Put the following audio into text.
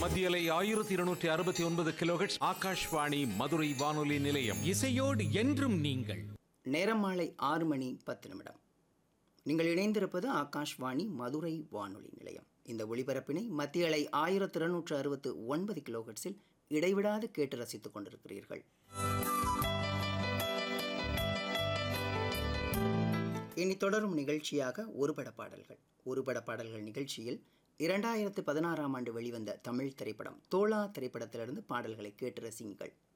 மத்தியலை ஆயிரத்தி இருநூற்றி அறுபத்தி ஒன்பது கிலோஹெட்ஸ் ஆகாஷ்வாணி மதுரை வானொலி நிலையம் இசையோடு என்றும் நீங்கள் நேரம் மாலை ஆறு மணி பத்து நிமிடம் நீங்கள் இணைந்திருப்பது ஆகாஷ்வாணி மதுரை வானொலி நிலையம் இந்த ஒளிபரப்பினை மத்திய அலை ஆயிரத்தி இருநூற்று அறுபத்து ஒன்பது கிலோஹெட்ஸில் இடைவிடாது கேட்டு ரசித்துக் கொண்டிருக்கிறீர்கள் இனி தொடரும் நிகழ்ச்சியாக ஒருபட பாடல்கள் ஒருபட பாடல்கள் நிகழ்ச்சியில் இரண்டாயிரத்து பதினாறாம் ஆண்டு வெளிவந்த தமிழ் திரைப்படம் தோழா திரைப்படத்திலிருந்து பாடல்களை கேட்டு ரசியுங்கள்